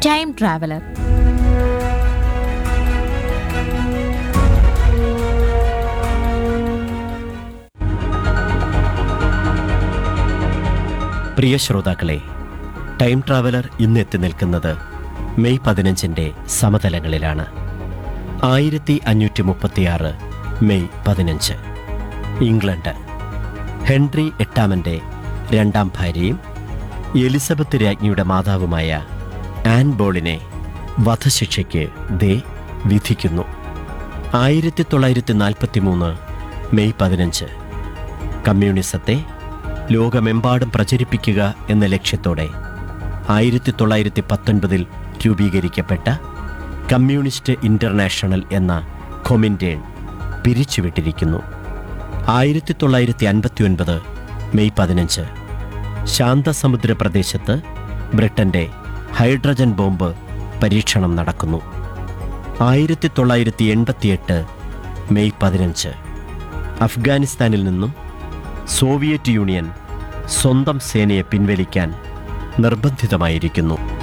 time traveller പ്രിയ ശ്രോതാക്കളെ time traveller ഇന്ന് എത്തി നിൽക്കുന്നത് മെയ് പതിനഞ്ചിൻ്റെ സമതലങ്ങളിലാണ് ആയിരത്തി അഞ്ഞൂറ്റി മുപ്പത്തിയാറ് മെയ് പതിനഞ്ച് ഇംഗ്ലണ്ട് ഹെൻറി എട്ടാമൻ്റെ രണ്ടാം ഭാര്യയും എലിസബത്ത് രാജ്ഞിയുടെ മാതാവുമായ ആൻ ബോളിനെ വധശിക്ഷയ്ക്ക് ദേ വിധിക്കുന്നു ആയിരത്തി തൊള്ളായിരത്തി നാൽപ്പത്തി മൂന്ന് മെയ് പതിനഞ്ച് കമ്മ്യൂണിസത്തെ ലോകമെമ്പാടും പ്രചരിപ്പിക്കുക എന്ന ലക്ഷ്യത്തോടെ ആയിരത്തി തൊള്ളായിരത്തി പത്തൊൻപതിൽ രൂപീകരിക്കപ്പെട്ട കമ്മ്യൂണിസ്റ്റ് ഇന്റർനാഷണൽ എന്ന കൊമിൻറ്റേൺ പിരിച്ചുവിട്ടിരിക്കുന്നു ആയിരത്തി തൊള്ളായിരത്തി അൻപത്തി ഒൻപത് മെയ് പതിനഞ്ച് ശാന്തസമുദ്ര പ്രദേശത്ത് ബ്രിട്ടന്റെ ഹൈഡ്രജൻ ബോംബ് പരീക്ഷണം നടക്കുന്നു ആയിരത്തി തൊള്ളായിരത്തി എൺപത്തിയെട്ട് മെയ് പതിനഞ്ച് അഫ്ഗാനിസ്ഥാനിൽ നിന്നും സോവിയറ്റ് യൂണിയൻ സ്വന്തം സേനയെ പിൻവലിക്കാൻ നിർബന്ധിതമായിരിക്കുന്നു